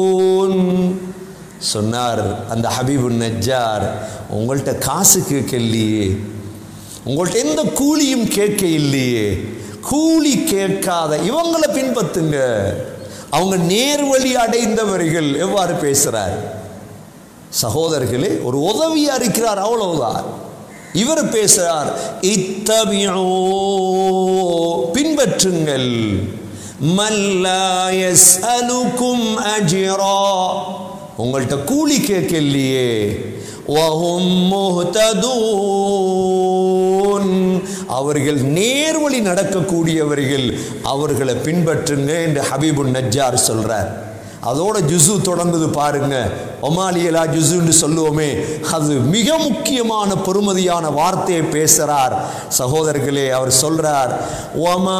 சொன்னார் அந்த ஹபீபு நஜ்ஜார் உங்கள்கிட்ட காசு கேட்கலையே உங்கள்கிட்ட எந்த கூலியும் கேட்க இல்லையே கூலி கேட்காத இவங்களை பின்பற்றுங்க அவங்க நேர்வழி அடைந்தவர்கள் எவ்வாறு பேசுறார் சகோதரர்களே ஒரு உதவியா இருக்கிறார் அவ்வளவுதான் இவர் பேசுறார் இத்தபியோ பின்பற்றுங்கள் மல்லாயஸ் அலுக்கும் அஜிரா உங்கள்கிட்ட கூலி கேட்கலையே வஹும் முஹ்ததூன் அவர்கள் நேர்வழி நடக்கக்கூடியவர்கள் அவர்களை பின்பற்றுங்க என்று ஹபீபுன் நஜ்ஜார் சொல்றார் அதோட ஜுசு தொடங்குது பாருங்க ஒமாலியலா ஜுசுன்னு சொல்லுவோமே அது மிக முக்கியமான பெருமதியான வார்த்தையை பேசுறார் சகோதரர்களே அவர் சொல்றார் ஒமா